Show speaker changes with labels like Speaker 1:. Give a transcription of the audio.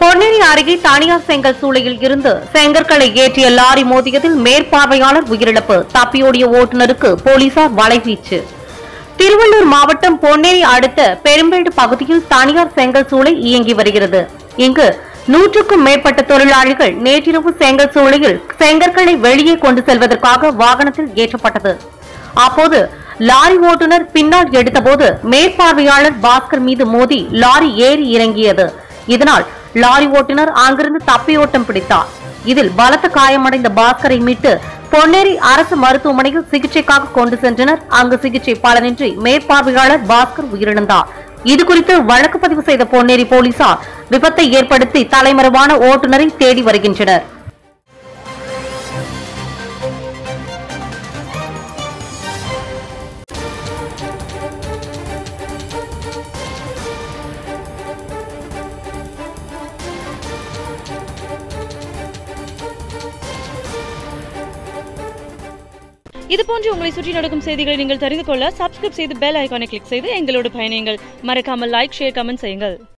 Speaker 1: பொன்னேரி அருகே தனியார் செங்கல் சூளையில் இருந்து செங்கற்களை ஏற்றிய லாரி மோதியதில் மேற்பார்வையாளர் உயிரிழப்பு தப்பியோடிய ஓட்டுநருக்கு போலீசார் வலைவீச்சு திருவள்ளூர் மாவட்டம் பொன்னேரி அடுத்த பெரும்பேடு பகுதியில் தனியார் செங்கல் சூளை இயங்கி வருகிறது இங்கு நூற்றுக்கும் மேற்பட்ட தொழிலாளிகள் நேற்றிரவு செங்கல் சூளையில் செங்கற்களை வெளியே கொண்டு செல்வதற்காக வாகனத்தில் ஏற்றப்பட்டது அப்போது லாரி ஓட்டுநர் பின்னால் எடுத்தபோது மேற்பார்வையாளர் பாஸ்கர் மீது மோதி லாரி ஏறி இறங்கியது இதனால் லாரி ஓட்டுநர் அங்கிருந்து தப்பியோட்டம் பிடித்தார் இதில் பலத்த காயமடைந்த பாஸ்கரை மீட்டு பொன்னேரி அரசு மருத்துவமனையில் சிகிச்சைக்காக கொண்டு சென்றனர் அங்கு சிகிச்சை பலனின்றி மேற்பார்வையாளர் பாஸ்கர் உயிரிழந்தார் இதுகுறித்து வழக்கு பதிவு செய்த பொன்னேரி போலீசார் விபத்தை ஏற்படுத்தி தலைமறைவான ஓட்டுநரை தேடி வருகின்றனர்
Speaker 2: இது போன்று உங்களை சுற்றி நடக்கும் செய்திகளை நீங்கள் தெரிந்து கொள்ள சப்ஸ்கிரைப் செய்து பெல் ஐகானை கிளிக் செய்து எங்களோடு பயணியுங்கள் மறக்காமல் லைக் ஷேர் கமெண்ட் செய்யுங்கள்